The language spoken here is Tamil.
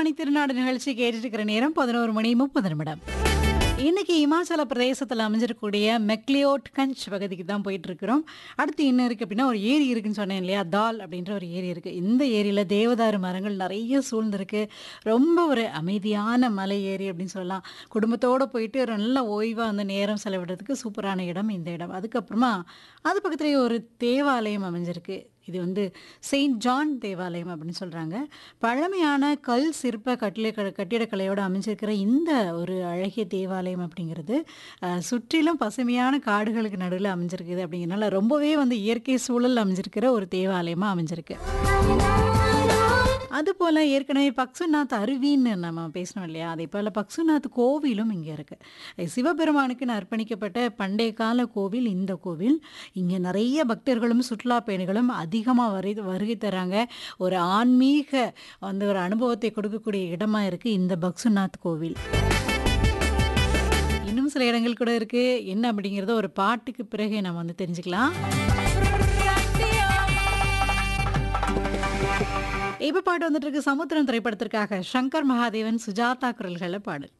மணி திருநாடு நிகழ்ச்சி கேட்டுட்டு இருக்கிற நேரம் பதினோரு மணி முப்பது நிமிடம் இன்னைக்கு இமாச்சல பிரதேசத்தில் அமைஞ்சிருக்கக்கூடிய மெக்லியோட் கஞ்ச் பகுதிக்கு தான் போயிட்டு இருக்கிறோம் அடுத்து என்ன இருக்கு அப்படின்னா ஒரு ஏரி இருக்குன்னு சொன்னேன் இல்லையா தால் அப்படின்ற ஒரு ஏரி இருக்கு இந்த ஏரியில தேவதாரு மரங்கள் நிறைய சூழ்ந்திருக்கு ரொம்ப ஒரு அமைதியான மலை ஏரி அப்படின்னு சொல்லலாம் குடும்பத்தோட போயிட்டு ஒரு நல்ல ஓய்வாக வந்து நேரம் செலவிடுறதுக்கு சூப்பரான இடம் இந்த இடம் அதுக்கப்புறமா அது பக்கத்துலேயே ஒரு தேவாலயம் அமைஞ்சிருக்கு இது வந்து செயின்ட் ஜான் தேவாலயம் அப்படின்னு சொல்கிறாங்க பழமையான கல் சிற்ப கட்டிட கட்டிடக்கலையோடு அமைஞ்சிருக்கிற இந்த ஒரு அழகிய தேவாலயம் அப்படிங்கிறது அஹ், சுற்றிலும் பசுமையான காடுகளுக்கு நடுவில் அமைஞ்சிருக்குது அப்படிங்கிறனால ரொம்பவே வந்து இயற்கை சூழல் அமைஞ்சிருக்கிற ஒரு தேவாலயமாக அமைஞ்சிருக்கு அதுபோல் ஏற்கனவே பக்சுநாத் அருவின்னு நம்ம பேசணும் இல்லையா அதே போல் பக்சுநாத் கோவிலும் இங்கே இருக்குது சிவபெருமானுக்குன்னு அர்ப்பணிக்கப்பட்ட பண்டைய கால கோவில் இந்த கோவில் இங்கே நிறைய பக்தர்களும் சுற்றுலா பயணிகளும் அதிகமாக வரை வருகை தராங்க ஒரு ஆன்மீக வந்து ஒரு அனுபவத்தை கொடுக்கக்கூடிய இடமா இருக்குது இந்த பக்சுநாத் கோவில் இன்னும் சில இடங்கள் கூட இருக்குது என்ன அப்படிங்கிறத ஒரு பாட்டுக்கு பிறகு நம்ம வந்து தெரிஞ்சுக்கலாம் இப்ப பாட்டு வந்துட்டு இருக்கு சமுத்திரம் திரைப்படத்திற்காக சங்கர் மகாதேவன் சுஜாதா குரல்கள பாடல்